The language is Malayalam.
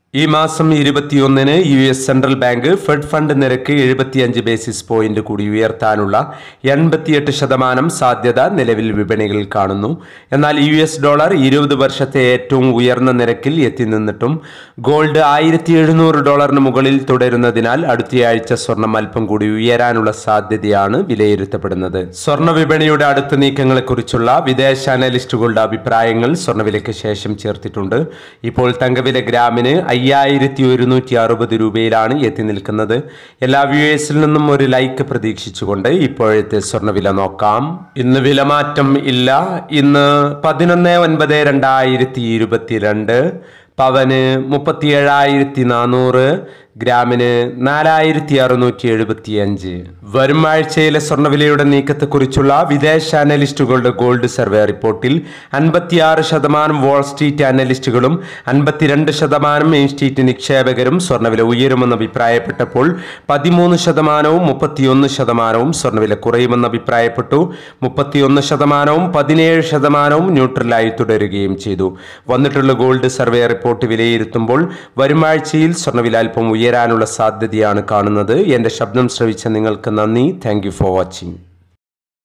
ഈ മാസം ഇരുപത്തിയൊന്നിന് U S central bank Fed fund നിരക്ക് എഴുപത്തിയഞ്ച് ബേസിസ് പോയിന്റ് കൂടി ഉയർത്താനുള്ള എൺപത്തിയെട്ട് ശതമാനം സാധ്യത നിലവിൽ വിപണികളിൽ കാണുന്നു എന്നാൽ യു എസ് ഡോളർ ഇരുപത് വർഷത്തെ ഏറ്റവും ഉയർന്ന നിരക്കിൽ എത്തി നിന്നിട്ടും ഗോൾഡ് ആയിരത്തി എഴുന്നൂറ് ഡോളറിന് മുകളിൽ തുടരുന്നതിനാൽ അടുത്തയാഴ്ച സ്വർണം അല്പം കൂടി ഉയരാനുള്ള സാധ്യതയാണ് വിലയിരുത്തപ്പെടുന്നത് സ്വർണ്ണ വിപണിയുടെ അടുത്ത നീക്കങ്ങളെക്കുറിച്ചുള്ള വിദേശ അനലിസ്റ്റുകളുടെ അഭിപ്രായങ്ങൾ സ്വർണ്ണവിലയ്ക്ക് ശേഷം ചേർത്തിട്ടുണ്ട് ഇപ്പോൾ തങ്കവില ഗ്രാമിന് അയ്യായിരത്തി ഒരുന്നൂറ്റി അറുപത് രൂപയിലാണ് എത്തി നിൽക്കുന്നത് എല്ലാ വ്യൂവേഴ്സിൽ നിന്നും ഒരു ലൈക്ക് പ്രതീക്ഷിച്ചുകൊണ്ട് ഇപ്പോഴത്തെ സ്വർണ്ണവില നോക്കാം ഇന്ന് വിലമാറ്റം ഇല്ല ഇന്ന് പതിനൊന്ന് ഒൻപത് രണ്ടായിരത്തി ഇരുപത്തിരണ്ട് പവന് മുപ്പത്തി ഏഴായിരത്തി നാനൂറ് ഗ്രാമിന് നാലായിരത്തി അറുന്നൂറ്റി എഴുപത്തി അഞ്ച് വരും ആഴ്ചയിലെ സ്വർണ്ണവിലയുടെ നീക്കത്തെക്കുറിച്ചുള്ള വിദേശ അനലിസ്റ്റുകളുടെ ഗോൾഡ് സർവേ റിപ്പോർട്ടിൽ അൻപത്തിയാറ് ശതമാനം വാൾ സ്ട്രീറ്റ് അനലിസ്റ്റുകളും അൻപത്തിരണ്ട് ശതമാനം മെയിൻ സ്ട്രീറ്റ് നിക്ഷേപകരും സ്വർണ്ണവില ഉയരുമെന്ന് അഭിപ്രായപ്പെട്ടപ്പോൾ പതിമൂന്ന് ശതമാനവും മുപ്പത്തിയൊന്ന് ശതമാനവും സ്വർണ്ണവില കുറയുമെന്ന് അഭിപ്രായപ്പെട്ടു മുപ്പത്തിയൊന്ന് ശതമാനവും പതിനേഴ് ശതമാനവും ന്യൂട്രലായി തുടരുകയും ചെയ്തു വന്നിട്ടുള്ള ഗോൾഡ് സർവേ റിപ്പോർട്ട് വിലയിരുത്തുമ്പോൾ വരും ആഴ്ചയിൽ സ്വർണ്ണവില അല്പം ഉയരാനുള്ള സാധ്യതയാണ് കാണുന്നത് എൻ്റെ ശബ്ദം ശ്രവിച്ച നിങ്ങൾക്ക് നന്ദി താങ്ക് ഫോർ വാച്ചിങ്